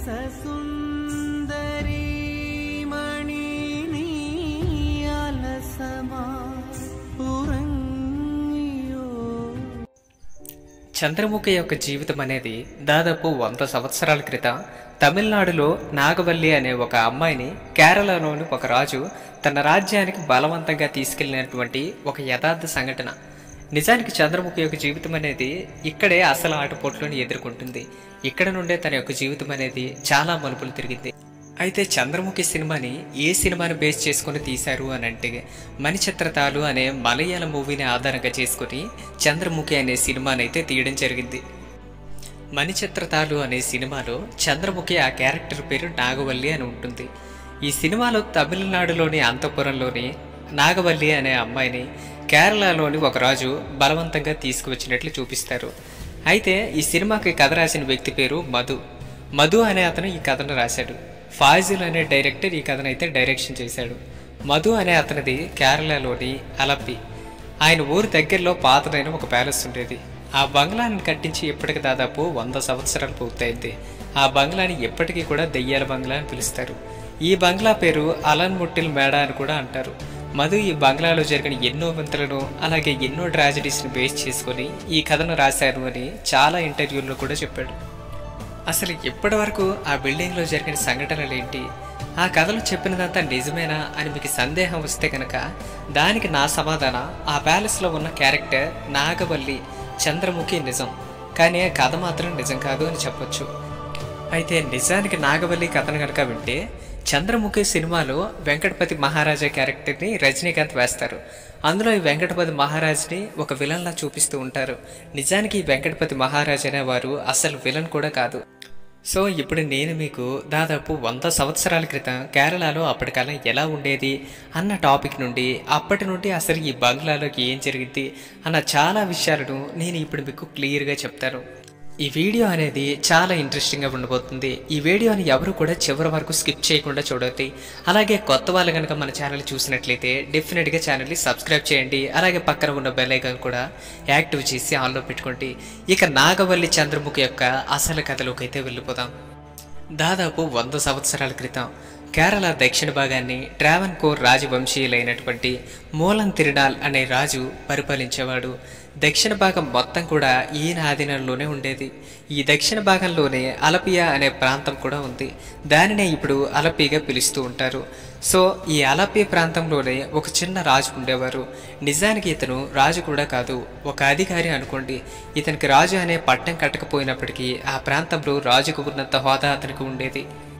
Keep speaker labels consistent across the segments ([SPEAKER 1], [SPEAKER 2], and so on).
[SPEAKER 1] సుందరి మణిని అలసమా ఉరంగియో
[SPEAKER 2] చంద్రముఖి యొక్క జీవితం అనేది దాదాపు వంద సంవత్సరాల క్రితం తమిళనాడులో నాగవల్లి అనే ఒక అమ్మాయిని కేరళలోని ఒక రాజు తన రాజ్యానికి బలవంతంగా తీసుకెళ్లినటువంటి ఒక యథార్థ సంఘటన నిజానికి చంద్రముఖి యొక్క జీవితం అనేది ఇక్కడే అసలు ఆటపోట్లను ఎదుర్కొంటుంది ఇక్కడ నుండే తన యొక్క జీవితం అనేది చాలా మలుపులు తిరిగింది అయితే చంద్రముఖి సినిమాని ఏ సినిమాని బేస్ చేసుకుని తీశారు అని అంటే మణిచిత్రతాలు అనే మలయాళ మూవీని ఆధారంగా చేసుకుని చంద్రముఖి అనే సినిమాని అయితే తీయడం జరిగింది మణిచిత్రతాలు అనే సినిమాలో చంద్రముఖి ఆ క్యారెక్టర్ పేరు నాగవల్లి అని ఉంటుంది ఈ సినిమాలో తమిళనాడులోని అంతపురంలోని నాగవల్లి అనే అమ్మాయిని కేరళలోని ఒక రాజు బలవంతంగా తీసుకువచ్చినట్లు చూపిస్తారు అయితే ఈ సినిమాకి కథ రాసిన వ్యక్తి పేరు మధు మధు అనే అతను ఈ కథను రాశాడు ఫాజిల్ అనే డైరెక్టర్ ఈ కథను అయితే డైరెక్షన్ చేశాడు మధు అనే అతనిది కేరళలోని అలప్పి ఆయన ఊరి దగ్గరలో పాతదైన ఒక ప్యాలెస్ ఉండేది ఆ బంగ్లాని కట్టించి ఇప్పటికి దాదాపు వంద సంవత్సరాలు పూర్తయింది ఆ బంగ్లాని ఎప్పటికీ కూడా దెయ్యాల బంగ్లా అని పిలుస్తారు ఈ బంగ్లా పేరు అలన్ ముట్టిల్ మేడ అని కూడా అంటారు మధు ఈ బంగ్లాలో జరిగిన ఎన్నో వింతలను అలాగే ఎన్నో ట్రాజడీస్ని బేస్ చేసుకొని ఈ కథను రాశారు అని చాలా ఇంటర్వ్యూల్లో కూడా చెప్పాడు అసలు ఇప్పటి వరకు ఆ బిల్డింగ్లో జరిగిన సంఘటనలు ఏంటి ఆ కథలు చెప్పినదంతా నిజమేనా అని మీకు సందేహం వస్తే కనుక దానికి నా సమాధానం ఆ ప్యాలెస్లో ఉన్న క్యారెక్టర్ నాగవల్లి చంద్రముఖి నిజం కానీ ఆ కథ మాత్రం నిజం కాదు అని చెప్పొచ్చు అయితే నిజానికి నాగవల్లి కథను కనుక వింటే చంద్రముఖి సినిమాలో వెంకటపతి మహారాజా క్యారెక్టర్ని రజనీకాంత్ వేస్తారు అందులో ఈ వెంకటపతి మహారాజ్ని ఒక విలన్లా చూపిస్తూ ఉంటారు నిజానికి ఈ వెంకటపతి మహారాజ్ అనేవారు అసలు విలన్ కూడా కాదు సో ఇప్పుడు నేను మీకు దాదాపు వంద సంవత్సరాల క్రితం కేరళలో అప్పటికాలం ఎలా ఉండేది అన్న టాపిక్ నుండి అప్పటి నుండి అసలు ఈ బంగ్లాలోకి ఏం జరిగింది అన్న చాలా విషయాలను నేను ఇప్పుడు మీకు క్లియర్గా చెప్తాను ఈ వీడియో అనేది చాలా ఇంట్రెస్టింగ్గా ఉండబోతుంది ఈ వీడియోని ఎవరు కూడా చివరి వరకు స్కిప్ చేయకుండా చూడొద్దు అలాగే కొత్త వాళ్ళు కనుక మన ఛానల్ చూసినట్లయితే డెఫినెట్గా ఛానల్ని సబ్స్క్రైబ్ చేయండి అలాగే పక్కన ఉన్న బెల్ ఐకాన్ కూడా యాక్టివ్ చేసి ఆన్లో పెట్టుకోండి ఇక నాగవల్లి చంద్రముఖి యొక్క అసలు కథలోకి అయితే వెళ్ళిపోదాం దాదాపు వంద సంవత్సరాల క్రితం కేరళ దక్షిణ భాగాన్ని ట్రావెన్కోర్ రాజవంశీయులైనటువంటి మూలం తిరునాల్ అనే రాజు పరిపాలించేవాడు దక్షిణ భాగం మొత్తం కూడా ఈయన ఆధీనంలోనే ఉండేది ఈ దక్షిణ భాగంలోనే అలపియా అనే ప్రాంతం కూడా ఉంది దానినే ఇప్పుడు అలపిగా పిలుస్తూ ఉంటారు సో ఈ అలపి ప్రాంతంలోనే ఒక చిన్న రాజు ఉండేవారు నిజానికి ఇతను రాజు కూడా కాదు ఒక అధికారి అనుకోండి ఇతనికి రాజు అనే పట్టం కట్టకపోయినప్పటికీ ఆ ప్రాంతంలో రాజుకు ఉన్నంత హోదా అతనికి ఉండేది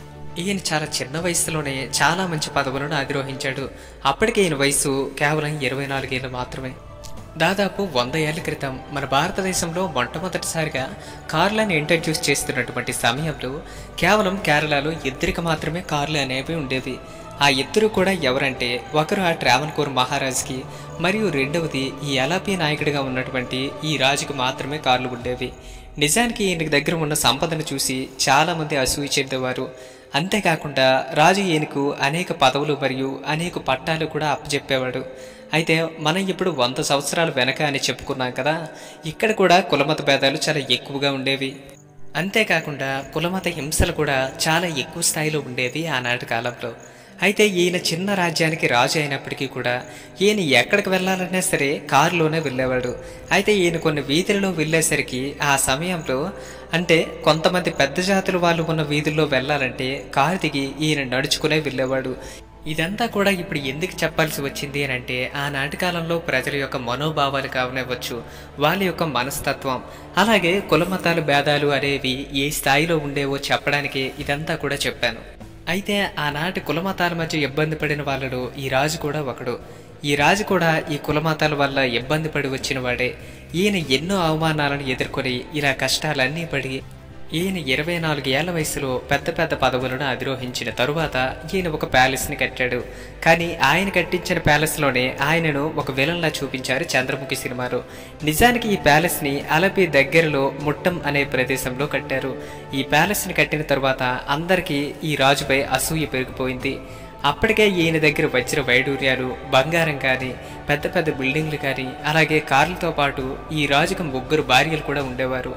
[SPEAKER 2] ఈయన చాలా చిన్న వయసులోనే చాలా మంచి పదవులను అధిరోహించాడు అప్పటికే ఈయన వయసు కేవలం ఇరవై నాలుగేళ్ళు మాత్రమే దాదాపు వంద ఏళ్ల క్రితం మన భారతదేశంలో మొట్టమొదటిసారిగా కార్లను ఇంట్రడ్యూస్ చేస్తున్నటువంటి సమయంలో కేవలం కేరళలో ఇద్దరికి మాత్రమే కార్లు అనేవి ఉండేవి ఆ ఇద్దరు కూడా ఎవరంటే ఒకరు ఆ ట్రావెన్కోర్ మహారాజ్కి మరియు రెండవది ఈ అలాపీ నాయకుడిగా ఉన్నటువంటి ఈ రాజుకు మాత్రమే కార్లు ఉండేవి నిజానికి ఈయనకి దగ్గర ఉన్న సంపదను చూసి చాలామంది అసూయ చెందేవారు అంతేకాకుండా రాజు ఈయనకు అనేక పదవులు మరియు అనేక పట్టాలు కూడా అప్పచెప్పేవాడు అయితే మనం ఇప్పుడు వంద సంవత్సరాలు వెనక అని చెప్పుకున్నాం కదా ఇక్కడ కూడా కులమత భేదాలు చాలా ఎక్కువగా ఉండేవి అంతేకాకుండా కులమత హింసలు కూడా చాలా ఎక్కువ స్థాయిలో ఉండేవి ఆనాటి కాలంలో అయితే ఈయన చిన్న రాజ్యానికి రాజు అయినప్పటికీ కూడా ఈయన ఎక్కడికి వెళ్ళాలన్నా సరే కారులోనే వెళ్ళేవాడు అయితే ఈయన కొన్ని వీధులలో వెళ్ళేసరికి ఆ సమయంలో అంటే కొంతమంది పెద్ద జాతుల వాళ్ళు ఉన్న వీధుల్లో వెళ్ళాలంటే కారు దిగి ఈయన నడుచుకునే వెళ్ళేవాడు ఇదంతా కూడా ఇప్పుడు ఎందుకు చెప్పాల్సి వచ్చింది అని అంటే ఆనాటి కాలంలో ప్రజల యొక్క మనోభావాలు కావనివ్వచ్చు వాళ్ళ యొక్క మనస్తత్వం అలాగే కులమతాలు భేదాలు అనేవి ఏ స్థాయిలో ఉండేవో చెప్పడానికి ఇదంతా కూడా చెప్పాను అయితే ఆనాటి కులమతాల మధ్య ఇబ్బంది పడిన వాళ్ళలో ఈ రాజు కూడా ఒకడు ఈ రాజు కూడా ఈ కులమతాల వల్ల ఇబ్బంది పడి వచ్చిన వాడే ఈయన ఎన్నో అవమానాలను ఎదుర్కొని ఇలా కష్టాలన్నీ పడి ఈయన ఇరవై నాలుగు ఏళ్ల వయసులో పెద్ద పెద్ద పదవులను అధిరోహించిన తరువాత ఈయన ఒక ప్యాలెస్ని కట్టాడు కానీ ఆయన కట్టించిన ప్యాలెస్లోనే ఆయనను ఒక విలన్లా చూపించారు చంద్రముఖి సినిమాలో నిజానికి ఈ ప్యాలెస్ని అలపి దగ్గరలో ముట్టం అనే ప్రదేశంలో కట్టారు ఈ ప్యాలెస్ని కట్టిన తరువాత అందరికీ ఈ రాజుపై అసూయ పెరిగిపోయింది అప్పటికే ఈయన దగ్గర వజ్ర వైడూర్యాలు బంగారం కానీ పెద్ద పెద్ద బిల్డింగ్లు కానీ అలాగే కార్లతో పాటు ఈ రాజుకు ముగ్గురు భార్యలు కూడా ఉండేవారు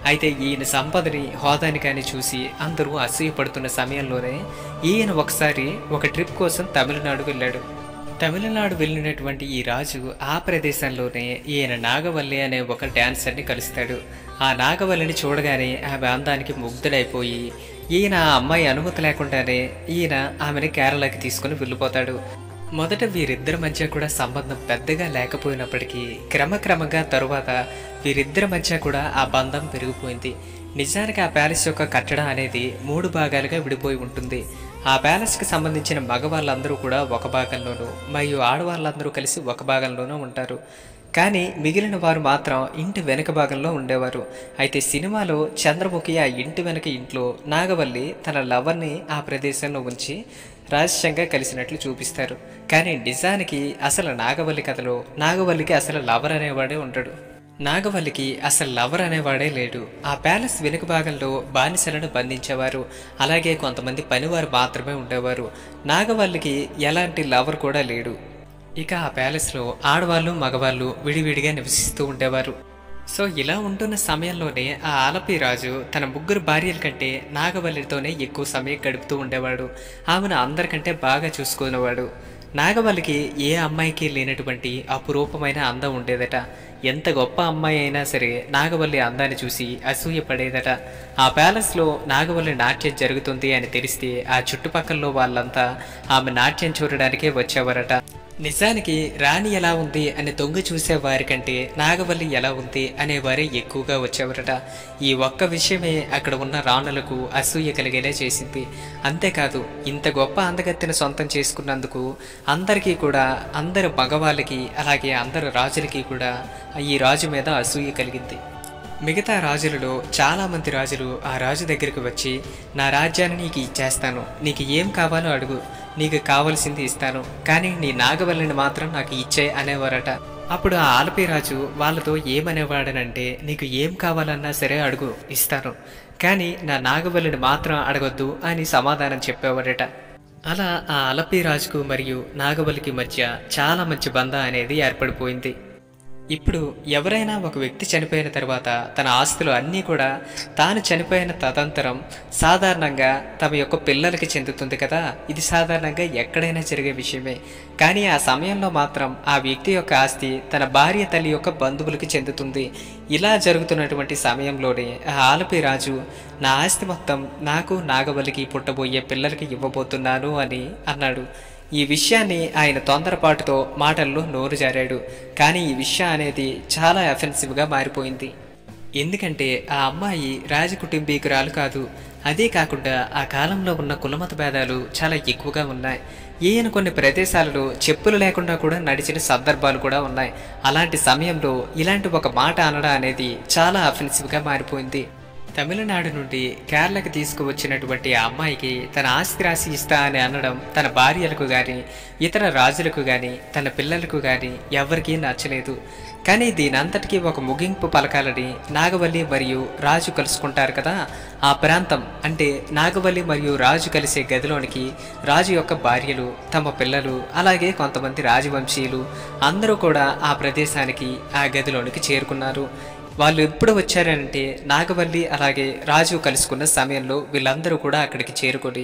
[SPEAKER 2] అయితే ఈయన సంపదని హోదాని కానీ చూసి అందరూ అసూయపడుతున్న సమయంలోనే ఈయన ఒకసారి ఒక ట్రిప్ కోసం తమిళనాడు వెళ్ళాడు తమిళనాడు వెళ్ళినటువంటి ఈ రాజు ఆ ప్రదేశంలోనే ఈయన నాగవల్లి అనే ఒక డాన్సర్ని కలుస్తాడు ఆ నాగవల్లిని చూడగానే ఆమె అందానికి ముగ్ధుడైపోయి ఈయన ఆ అమ్మాయి అనుమతి లేకుండానే ఈయన ఆమెని కేరళకి తీసుకుని వెళ్ళిపోతాడు మొదట వీరిద్దరి మధ్య కూడా సంబంధం పెద్దగా లేకపోయినప్పటికీ క్రమక్రమంగా తరువాత వీరిద్దరి మధ్య కూడా ఆ బంధం పెరిగిపోయింది నిజానికి ఆ ప్యాలెస్ యొక్క కట్టడం అనేది మూడు భాగాలుగా విడిపోయి ఉంటుంది ఆ ప్యాలెస్కి సంబంధించిన మగవాళ్ళందరూ కూడా ఒక భాగంలోనూ మరియు ఆడవాళ్ళందరూ కలిసి ఒక భాగంలోనూ ఉంటారు కానీ మిగిలిన వారు మాత్రం ఇంటి వెనక భాగంలో ఉండేవారు అయితే సినిమాలో చంద్రముఖి ఆ ఇంటి వెనక ఇంట్లో నాగవల్లి తన లవర్ని ఆ ప్రదేశంలో ఉంచి రహస్యంగా కలిసినట్లు చూపిస్తారు కానీ నిజానికి అసలు నాగవల్లి కథలో నాగవల్లికి అసలు లవర్ అనేవాడే ఉండడు నాగవల్లికి అసలు లవర్ అనేవాడే లేడు ఆ ప్యాలెస్ వెనుక భాగంలో బానిసలను బంధించేవారు అలాగే కొంతమంది పనివారు మాత్రమే ఉండేవారు నాగవల్లికి ఎలాంటి లవర్ కూడా లేడు ఇక ఆ ప్యాలెస్లో ఆడవాళ్ళు మగవాళ్ళు విడివిడిగా నివసిస్తూ ఉండేవారు సో ఇలా ఉంటున్న సమయంలోనే ఆ ఆలపి రాజు తన ముగ్గురు భార్యల కంటే నాగవల్లితోనే ఎక్కువ సమయం గడుపుతూ ఉండేవాడు ఆమెను అందరికంటే బాగా చూసుకునేవాడు నాగవల్లికి ఏ అమ్మాయికి లేనటువంటి అపురూపమైన అందం ఉండేదట ఎంత గొప్ప అమ్మాయి అయినా సరే నాగవల్లి అందాన్ని చూసి అసూయపడేదట ఆ ప్యాలెస్లో నాగవల్లి నాట్యం జరుగుతుంది అని తెలిస్తే ఆ చుట్టుపక్కల వాళ్ళంతా ఆమె నాట్యం చూడడానికే వచ్చేవారట నిజానికి రాణి ఎలా ఉంది అని దొంగ చూసే వారికంటే నాగవల్లి ఎలా ఉంది అనేవారే ఎక్కువగా వచ్చేవారట ఈ ఒక్క విషయమే అక్కడ ఉన్న రాణులకు అసూయ కలిగేలా చేసింది అంతేకాదు ఇంత గొప్ప అందగత్తెను సొంతం చేసుకున్నందుకు అందరికీ కూడా అందరు మగవాళ్ళకి అలాగే అందరు రాజులకి కూడా ఈ రాజు మీద అసూయ కలిగింది మిగతా రాజులలో చాలామంది రాజులు ఆ రాజు దగ్గరికి వచ్చి నా రాజ్యాన్ని నీకు ఇచ్చేస్తాను నీకు ఏం కావాలో అడుగు నీకు కావలసింది ఇస్తాను కానీ నీ నాగవల్లిని మాత్రం నాకు ఇచ్చే అనేవారట అప్పుడు ఆ ఆలపి రాజు వాళ్ళతో ఏమనేవాడనంటే నీకు ఏం కావాలన్నా సరే అడుగు ఇస్తాను కానీ నా నాగవల్లిని మాత్రం అడగొద్దు అని సమాధానం చెప్పేవారట అలా ఆ అలపి రాజుకు మరియు నాగవల్లికి మధ్య చాలా మంచి బంధం అనేది ఏర్పడిపోయింది ఇప్పుడు ఎవరైనా ఒక వ్యక్తి చనిపోయిన తర్వాత తన ఆస్తులు అన్నీ కూడా తాను చనిపోయిన తదంతరం సాధారణంగా తమ యొక్క పిల్లలకి చెందుతుంది కదా ఇది సాధారణంగా ఎక్కడైనా జరిగే విషయమే కానీ ఆ సమయంలో మాత్రం ఆ వ్యక్తి యొక్క ఆస్తి తన భార్య తల్లి యొక్క బంధువులకి చెందుతుంది ఇలా జరుగుతున్నటువంటి సమయంలోనే ఆ ఆలపి రాజు నా ఆస్తి మొత్తం నాకు నాగవల్లికి పుట్టబోయే పిల్లలకి ఇవ్వబోతున్నాను అని అన్నాడు ఈ విషయాన్ని ఆయన తొందరపాటుతో మాటల్లో నోరు జారాడు కానీ ఈ విషయం అనేది చాలా అఫెన్సివ్గా మారిపోయింది ఎందుకంటే ఆ అమ్మాయి రాజకుటుంబీకురాలు కాదు అదే కాకుండా ఆ కాలంలో ఉన్న కులమత భేదాలు చాలా ఎక్కువగా ఉన్నాయి ఈయన కొన్ని ప్రదేశాలలో చెప్పులు లేకుండా కూడా నడిచిన సందర్భాలు కూడా ఉన్నాయి అలాంటి సమయంలో ఇలాంటి ఒక మాట అనడం అనేది చాలా అఫెన్సివ్గా మారిపోయింది తమిళనాడు నుండి కేరళకి తీసుకువచ్చినటువంటి ఆ అమ్మాయికి తన ఆస్తి రాసి ఇస్తా అని అనడం తన భార్యలకు కానీ ఇతర రాజులకు కానీ తన పిల్లలకు కానీ ఎవరికీ నచ్చలేదు కానీ దీనంతటికీ ఒక ముగింపు పలకాలని నాగవల్లి మరియు రాజు కలుసుకుంటారు కదా ఆ ప్రాంతం అంటే నాగవల్లి మరియు రాజు కలిసే గదిలోనికి రాజు యొక్క భార్యలు తమ పిల్లలు అలాగే కొంతమంది రాజవంశీయులు అందరూ కూడా ఆ ప్రదేశానికి ఆ గదిలోనికి చేరుకున్నారు వాళ్ళు ఎప్పుడు వచ్చారంటే నాగవల్లి అలాగే రాజు కలుసుకున్న సమయంలో వీళ్ళందరూ కూడా అక్కడికి చేరుకొని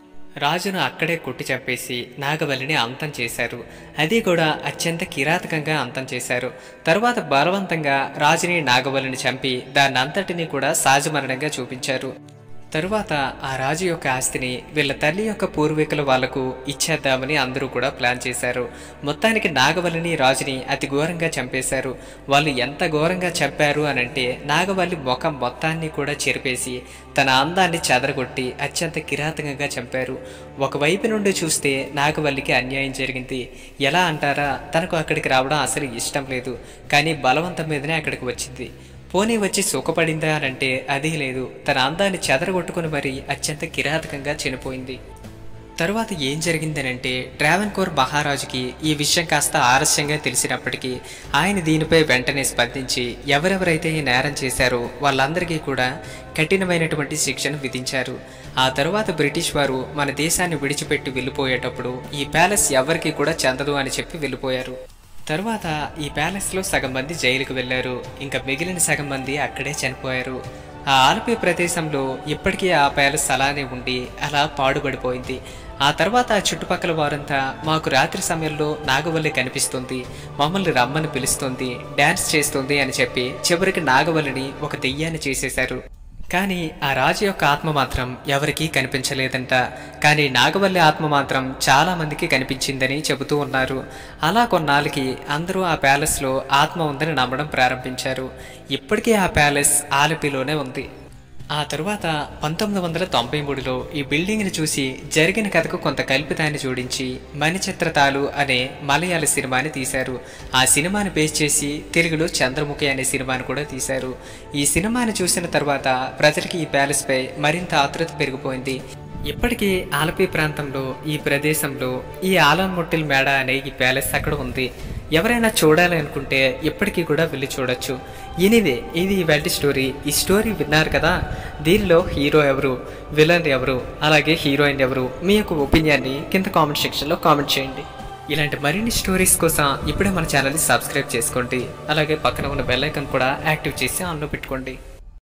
[SPEAKER 2] రాజును అక్కడే కొట్టి చంపేసి నాగవల్లిని అంతం చేశారు అది కూడా అత్యంత కిరాతకంగా అంతం చేశారు తరువాత బలవంతంగా రాజుని నాగవల్లిని చంపి దాన్ని అంతటిని కూడా సహజమరణంగా చూపించారు తరువాత ఆ రాజు యొక్క ఆస్తిని వీళ్ళ తల్లి యొక్క పూర్వీకుల వాళ్లకు ఇచ్చేద్దామని అందరూ కూడా ప్లాన్ చేశారు మొత్తానికి నాగవల్లిని రాజుని అతి ఘోరంగా చంపేశారు వాళ్ళు ఎంత ఘోరంగా చంపారు అని అంటే నాగవల్లి ముఖం మొత్తాన్ని కూడా చెరిపేసి తన అందాన్ని చెదరగొట్టి అత్యంత కిరాతకంగా చంపారు ఒకవైపు నుండి చూస్తే నాగవల్లికి అన్యాయం జరిగింది ఎలా అంటారా తనకు అక్కడికి రావడం అసలు ఇష్టం లేదు కానీ బలవంతం మీదనే అక్కడికి వచ్చింది పోనీ వచ్చి సుఖపడిందా అనంటే అది లేదు తన అందాన్ని చెదరగొట్టుకుని మరీ అత్యంత కిరాతకంగా చనిపోయింది తరువాత ఏం జరిగిందనంటే ట్రావెన్కోర్ మహారాజుకి ఈ విషయం కాస్త ఆలస్యంగా తెలిసినప్పటికీ ఆయన దీనిపై వెంటనే స్పందించి ఎవరెవరైతే ఈ నేరం చేశారో వాళ్ళందరికీ కూడా కఠినమైనటువంటి శిక్షను విధించారు ఆ తరువాత బ్రిటిష్ వారు మన దేశాన్ని విడిచిపెట్టి వెళ్ళిపోయేటప్పుడు ఈ ప్యాలెస్ ఎవరికీ కూడా చెందదు అని చెప్పి వెళ్ళిపోయారు తరువాత ఈ ప్యాలెస్లో సగం మంది జైలుకు వెళ్ళారు ఇంకా మిగిలిన సగం మంది అక్కడే చనిపోయారు ఆ ఆలపి ప్రదేశంలో ఇప్పటికీ ఆ ప్యాలెస్ అలానే ఉండి అలా పాడుబడిపోయింది ఆ తర్వాత ఆ చుట్టుపక్కల వారంతా మాకు రాత్రి సమయంలో నాగవల్లి కనిపిస్తుంది మమ్మల్ని రమ్మని పిలుస్తుంది డ్యాన్స్ చేస్తుంది అని చెప్పి చివరికి నాగవల్లిని ఒక దెయ్యాన్ని చేసేశారు కానీ ఆ రాజు యొక్క ఆత్మ మాత్రం ఎవరికీ కనిపించలేదంట కానీ నాగవల్లి ఆత్మ మాత్రం చాలా మందికి కనిపించిందని చెబుతూ ఉన్నారు అలా కొన్నాళ్ళకి అందరూ ఆ ప్యాలెస్లో ఆత్మ ఉందని నమ్మడం ప్రారంభించారు ఇప్పటికీ ఆ ప్యాలెస్ ఆలపిలోనే ఉంది ఆ తరువాత పంతొమ్మిది వందల తొంభై మూడులో ఈ బిల్డింగ్ని చూసి జరిగిన కథకు కొంత కల్పితాన్ని జోడించి మణిచిత్రతాలు అనే మలయాళ సినిమాని తీశారు ఆ సినిమాని బేస్ చేసి తెలుగులో చంద్రముఖి అనే సినిమాని కూడా తీశారు ఈ సినిమాని చూసిన తర్వాత ప్రజలకి ఈ ప్యాలెస్పై మరింత ఆతృత పెరిగిపోయింది ఇప్పటికీ ఆలపి ప్రాంతంలో ఈ ప్రదేశంలో ఈ ఆలంముట్టిల్ మేడ అనే ఈ ప్యాలెస్ అక్కడ ఉంది ఎవరైనా చూడాలి అనుకుంటే ఇప్పటికీ కూడా వెళ్ళి చూడొచ్చు ఎనివే ఇది ఇవాళ స్టోరీ ఈ స్టోరీ విన్నారు కదా దీనిలో హీరో ఎవరు విలన్ ఎవరు అలాగే హీరోయిన్ ఎవరు మీ యొక్క ఒపీనియన్ని కింద కామెంట్ సెక్షన్లో కామెంట్ చేయండి ఇలాంటి మరిన్ని స్టోరీస్ కోసం ఇప్పుడే మన ఛానల్ని సబ్స్క్రైబ్ చేసుకోండి అలాగే పక్కన ఉన్న బెల్ ఐకాన్ కూడా యాక్టివ్ చేసి ఆన్లో పెట్టుకోండి